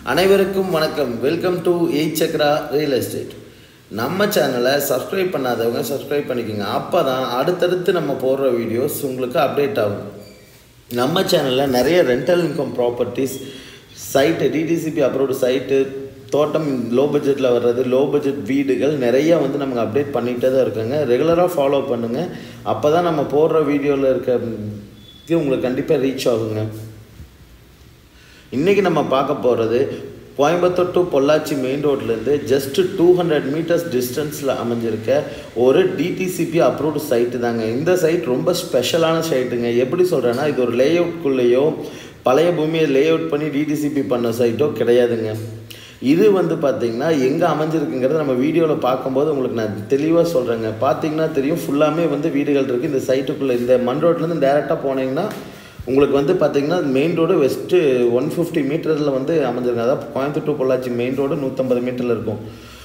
அனைவருக்கும் வணக்கம் welcome to eight Chakra real estate நம்ம சேனலை சப்ஸ்கிரைப் பண்ணாதவங்க சப்ஸ்கிரைப் பண்ணிக்கோங்க அப்போ தான் அடுத்தடுத்து நம்ம போடுற வீடியோஸ் உங்களுக்கு அப்டேட் ஆகும் நம்ம சேனலில் நிறைய rental income properties site DTCP approved site தோட்டம் லோ பட்ஜெட்டில் வர்றது லோ பட்ஜெட் வீடுகள் நிறைய வந்து நமக்கு அப்டேட் பண்ணிகிட்டே தான் இருக்குங்க ரெகுலராக ஃபாலோ பண்ணுங்கள் அப்போ தான் நம்ம போடுற வீடியோவில் இருக்க இது உங்களுக்கு கண்டிப்பாக ரீச் ஆகுங்க இன்றைக்கி நம்ம பார்க்க போகிறது கோயம்புத்தூர் டு பொள்ளாச்சி மெயின் ரோட்லேருந்து ஜஸ்ட் டூ ஹண்ட்ரட் மீட்டர்ஸ் டிஸ்டன்ஸில் அமைஞ்சிருக்க ஒரு டிடிசிபி அப்ரூவ்டு சைட்டு தாங்க இந்த சைட் ரொம்ப ஸ்பெஷலான சைட்டுங்க எப்படி சொல்கிறேன்னா இது ஒரு லே அவுட்குள்ளேயோ பழைய பூமியை லே அவுட் பண்ணி டிடிசிபி பண்ண சைட்டோ கிடையாதுங்க இது வந்து பார்த்திங்கன்னா எங்கே அமைஞ்சிருக்குங்கிறத நம்ம வீடியோவில் பார்க்கும்போது உங்களுக்கு நான் தெளிவாக சொல்கிறேங்க பார்த்தீங்கன்னா தெரியும் ஃபுல்லாமே வந்து வீடுகள் இருக்குது இந்த சைட்டுக்குள்ளே இந்த மண் ரோட்லேருந்து டேரெக்டாக போனீங்கன்னா உங்களுக்கு வந்து பார்த்தீங்கன்னா main road west one fifty மீட்டரில் வந்து அமைஞ்சிருக்கு அதாவது Coimbatore to Pollachi main road நூற்றம்பது மீட்டரில் இருக்கும்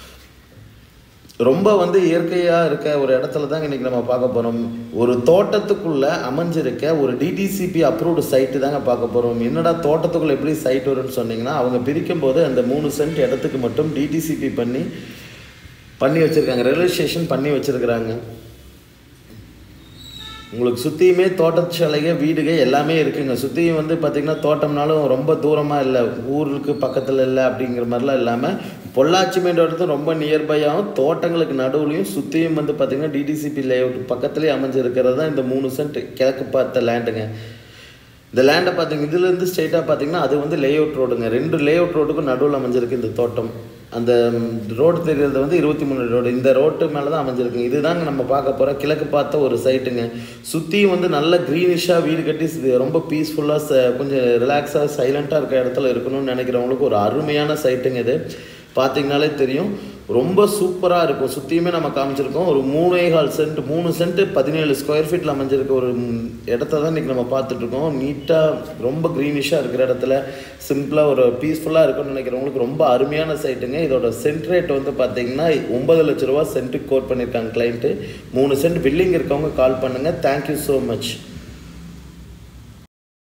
ரொம்ப வந்து இயற்கையாக இருக்க ஒரு இடத்துல தான் இன்றைக்கி நம்ம பார்க்க போகிறோம் ஒரு தோட்டத்துக்குள்ளே அமைஞ்சிருக்க ஒரு டிடிசிபி அப்ரூவ்டு சைட்டு தாங்க பார்க்க போகிறோம் என்னடா தோட்டத்துக்குள்ளே எப்படி சைட் வரும்னு சொன்னீங்கன்னா அவங்க பிரிக்கும் போது அந்த மூணு சென்ட் இடத்துக்கு மட்டும் டிடிசிபி பண்ணி பண்ணி வச்சுருக்காங்க ரெஜிஸ்ட்ரேஷன் பண்ணி வச்சுருக்குறாங்க உங்களுக்கு சுற்றியுமே தோட்டச்சாலைக வீடுக எல்லாமே இருக்குங்க சுற்றியும் வந்து பார்த்திங்கன்னா தோட்டம்னாலும் ரொம்ப தூரமாக இல்லை ஊருக்கு பக்கத்தில் இல்லை அப்படிங்கிற மாதிரிலாம் இல்லாமல் பொள்ளாச்சி மெயின் ரோடு ரொம்ப நியர்பையாகவும் தோட்டங்களுக்கு நடுவுலையும் சுற்றியும் வந்து பார்த்திங்கன்னா டிடிசிபி லேஅவுட் பக்கத்துலேயே அமைஞ்சிருக்கிறது தான் இந்த மூணு சென்ட் கிழக்கு பார்த்த லேண்டுங்க இந்த லேண்டை பார்த்தீங்க இதுலேருந்து ஸ்ட்ரெயிட்டாக பார்த்தீங்கன்னா அது வந்து லேஅவுட் ரோடுங்க ரெண்டு லேஅவுட் ரோடுக்கும் நடுவில் அமைஞ்சிருக்கு இந்த தோட்டம் அந்த ரோடு தெரியறது வந்து இருபத்தி மூணு ரோடு இந்த ரோட்டு மேலே தான் அமைஞ்சிருக்கு இதுதாங்க நம்ம பார்க்க போகிற கிழக்கு பார்த்த ஒரு சைட்டுங்க சுற்றியும் வந்து நல்ல க்ரீனிஷாக வீடு கட்டி ரொம்ப பீஸ்ஃபுல்லாக ச கொஞ்சம் ரிலாக்ஸாக சைலண்ட்டாக இருக்க இடத்துல இருக்கணும்னு நினைக்கிறவங்களுக்கு ஒரு அருமையான சைட்டுங்க இது பார்த்தீங்கனாலே தெரியும் ரொம்ப சூப்பராக இருக்கும் சுற்றியுமே நம்ம காமிச்சிருக்கோம் ஒரு மூணே கால் சென்ட் மூணு சென்ட்டு பதினேழு ஸ்கொயர் ஃபீட்டில் அமைஞ்சிருக்க ஒரு இடத்த தான் இன்றைக்கி நம்ம பார்த்துட்ருக்கோம் நீட்டாக ரொம்ப க்ரீனிஷாக இருக்கிற இடத்துல சிம்பிளாக ஒரு பீஸ்ஃபுல்லாக இருக்கும்னு நினைக்கிறவங்களுக்கு ரொம்ப அருமையான சைட்டுங்க இதோட சென்ட் ரேட் வந்து பார்த்தீங்கன்னா ஒம்பது லட்ச ரூபா சென்ட்டுக்கு கோட் பண்ணியிருக்காங்க கிளைண்ட்டு மூணு சென்ட் பில்லிங் இருக்கவங்க கால் பண்ணுங்கள் தேங்க்யூ ஸோ மச்